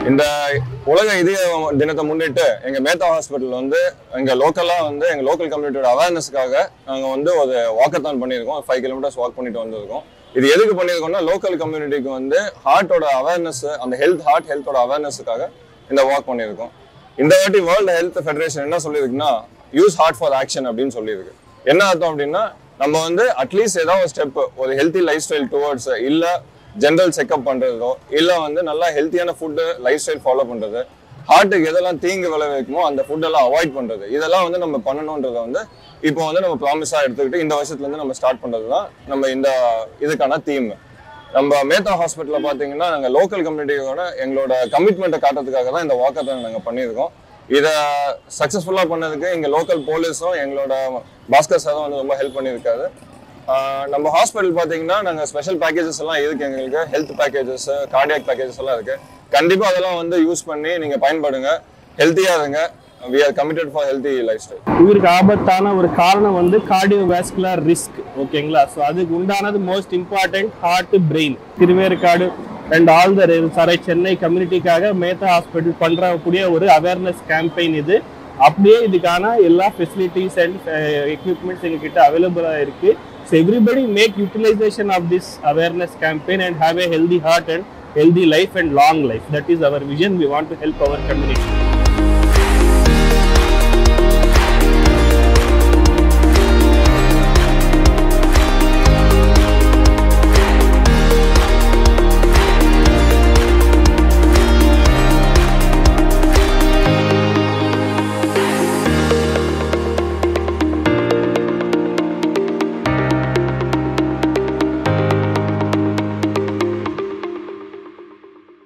இந்த உலக இதய தினத்தை முன்னிட்டு எங்க மேத்தா ஹாஸ்பிட்டல் வந்து எங்க லோக்கலா வந்து எங்க லோக்கல் கம்யூனிட்டியோட அவேர்னஸ்க்காக நாங்க வந்து ஒரு வாக்கத்தான் பண்ணியிருக்கோம் ஃபைவ் கிலோமீட்டர்ஸ் வாக் பண்ணிட்டு வந்திருக்கோம் இது எதுக்கு பண்ணியிருக்கோம்னா லோக்கல் கம்யூனிட்டிக்கு வந்து ஹார்ட்டோட அவேர்னஸ் அந்த ஹெல்த் ஹார்ட் ஹெல்த்தோட அவேர்னஸுக்காக இந்த வாக் பண்ணியிருக்கோம் இந்த வாட்டி வேர்ல்டு ஹெல்த் ஃபெடரேஷன் என்ன சொல்லியிருக்குன்னா யூஸ் ஹார்ட் ஃபார் ஆக்ஷன் அப்படின்னு சொல்லியிருக்கு என்ன அர்த்தம் அப்படின்னா நம்ம வந்து அட்லீஸ்ட் ஏதாவது ஒரு ஸ்டெப் ஒரு ஹெல்த்தி லைஃப் ஸ்டைல் டுவர்ட்ஸ் இல்ல ஜென்ரல் செக்அப் பண்றதோ இல்ல வந்து நல்லா ஹெல்த்தியான ஃபுட்டு லைஃப் ஸ்டைல் ஃபாலோ பண்றது ஹார்ட்டுக்கு எதெல்லாம் தீங்கு விளைவிக்குமோ அந்த ஃபுட்டெல்லாம் அவாய்ட் பண்றது இதெல்லாம் வந்து நம்ம பண்ணணுன்றத வந்து இப்போ வந்து நம்ம ப்ராமிஸா எடுத்துக்கிட்டு இந்த வருஷத்துல இருந்து நம்ம ஸ்டார்ட் பண்றது தான் நம்ம இந்த இதுக்கான தீம் நம்ம மேத்தா ஹாஸ்பிட்டல்ல பாத்தீங்கன்னா நாங்க லோக்கல் கம்யூனிட்டியோட எங்களோட கமிட்மெண்ட்டை காட்டுறதுக்காக தான் இந்த வாக்கத்தை நாங்க பண்ணியிருக்கோம் இதை சக்ஸஸ்ஃபுல்லாக பண்ணதுக்கு எங்க லோக்கல் போலீஸும் எங்களோட பாஸ்கர் சாரும் வந்து ரொம்ப ஹெல்ப் பண்ணியிருக்காரு ஆஹ் நம்ம ஹாஸ்பிட்டல் பார்த்தீங்கன்னா நாங்கள் ஸ்பெஷல் பேக்கேஜஸ் எல்லாம் இருக்கு எங்களுக்கு ஹெல்த் பேக்கேஜஸ் கார்டியாக் பேக்கேஜஸ் எல்லாம் இருக்கு கண்டிப்பாக அதெல்லாம் வந்து யூஸ் பண்ணி நீங்கள் பயன்படுங்க ஹெல்த்தியாக இருங்க we are committed for healthy life style இவருக்கு ஆபத்தான ஒரு காரணம் வந்து கார்டியோவாஸ்குலர் ரிஸ்க் ஓகேங்களா ஸோ அதுக்கு உண்டானது most important heart brain Thiruverkadu and all the சரை சென்னை கம்யூனிட்டிக்காக மேத்தா ஹாஸ்பிட்டல் பண்றக்கூடிய ஒரு அவேர்னஸ் கேம்பெயின் இது அப்படியே இதுக்கான எல்லா ஃபெசிலிட்டிஸ் அண்ட் எக்யூப்மெண்ட்ஸ் எங்ககிட்ட அவைலபிளாக இருக்கு so everybody make utilization of this awareness campaign and have a healthy heart and healthy life and long life that is our vision we want to help our community